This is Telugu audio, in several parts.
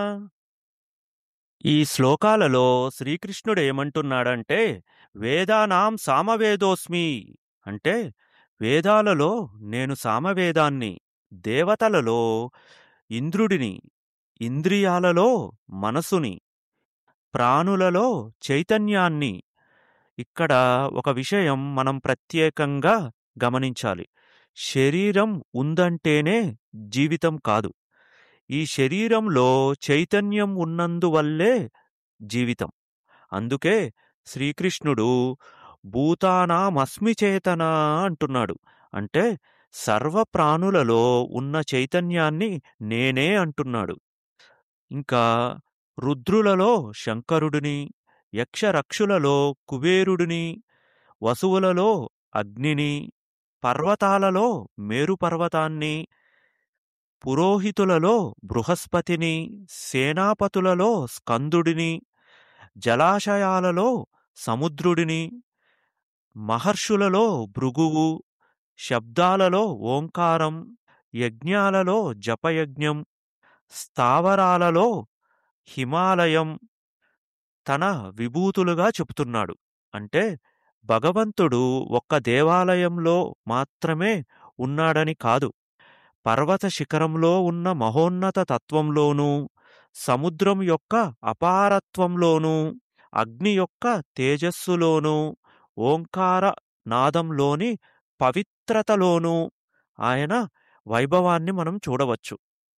ఈ శ్లోకాలలో శ్రీకృష్ణుడు ఏమంటున్నాడంటే వేదానాం సామవేదోస్మి అంటే వేదాలలో నేను సామవేదాన్ని దేవతలలో ఇంద్రుడిని ఇంద్రియాలలో మనసుని ప్రాణులలో చైతన్యాన్ని ఇక్కడ ఒక విషయం మనం ప్రత్యేకంగా గమనించాలి శరీరం ఉందంటేనే జీవితం కాదు ఈ శరీరంలో చైతన్యం ఉన్నందువల్లే జీవితం అందుకే శ్రీకృష్ణుడు భూతానామస్మి చేతన అంటున్నాడు అంటే సర్వ ప్రాణులలో ఉన్న చైతన్యాన్ని నేనే అంటున్నాడు ఇంకా రుద్రులలో శంకరుడిని యక్షరక్షులలో కుబేరుడిని వసువులలో అగ్నిని పర్వతాలలో మేరుపర్వతాన్ని పురోహితులలో బృహస్పతిని సేనాపతులలో స్కందుడిని జలాశయాలలో సముద్రుడిని మహర్షులలో భృగువు శబ్దాలలో ఓంకారం యజ్ఞాలలో జపయజ్ఞం స్థావరాలలో హిమాలయం తన విభూతులుగా చెబుతున్నాడు అంటే భగవంతుడు ఒక్క దేవాలయంలో మాత్రమే ఉన్నాడని కాదు పర్వత శిఖరంలో ఉన్న మహోన్నత తత్వంలోనూ సముద్రం యొక్క అపారత్వంలోనూ అగ్ని యొక్క తేజస్సులోనూ ఓంకార నాదంలోని పవిత్రతలోనూ ఆయన వైభవాన్ని మనం చూడవచ్చు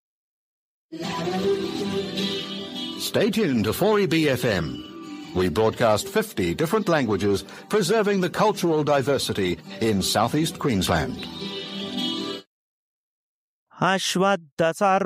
Stay tuned to 4EBFM. We broadcast 50 different languages, preserving the cultural diversity in southeast Queensland. అశ్వద్ధ